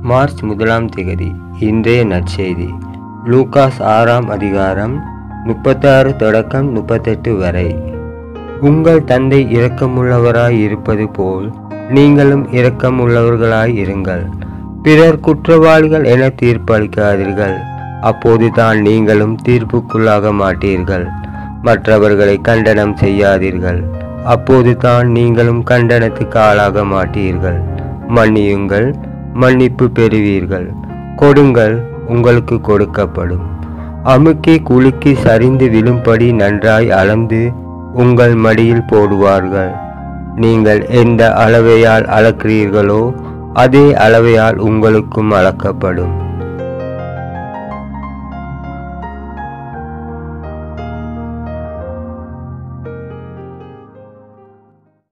March முதலாம் திகதி இன்றைய நற்செய்தி லூகாஸ் ஆறாம் அதிகாரம் முப்பத்தாறு தொடக்கம் முப்பத்தெட்டு வரை உங்கள் தந்தை இரக்கமுள்ளவராய் இருப்பது போல் நீங்களும் இரக்கமுள்ளவர்களாய் இருங்கள் பிறர் குற்றவாளிகள் என தீர்ப்பளிக்காதீர்கள் அப்போது தான் நீங்களும் தீர்ப்புக்குள்ளாக மாட்டீர்கள் மற்றவர்களை கண்டனம் செய்யாதீர்கள் அப்போது தான் நீங்களும் கண்டனத்துக்கு ஆளாக மாட்டீர்கள் மன்னியுங்கள் மன்னிப்பு பெறுவீர்கள் கொடுங்கள் உங்களுக்கு கொடுக்கப்படும் அமுக்கி குலுக்கி சரிந்து விழும்படி நன்றாய் அளந்து உங்கள் மடியில் போடுவார்கள் நீங்கள் எந்த அளவையால் அளக்கிறீர்களோ அதே அளவையால் உங்களுக்கும் அளக்கப்படும்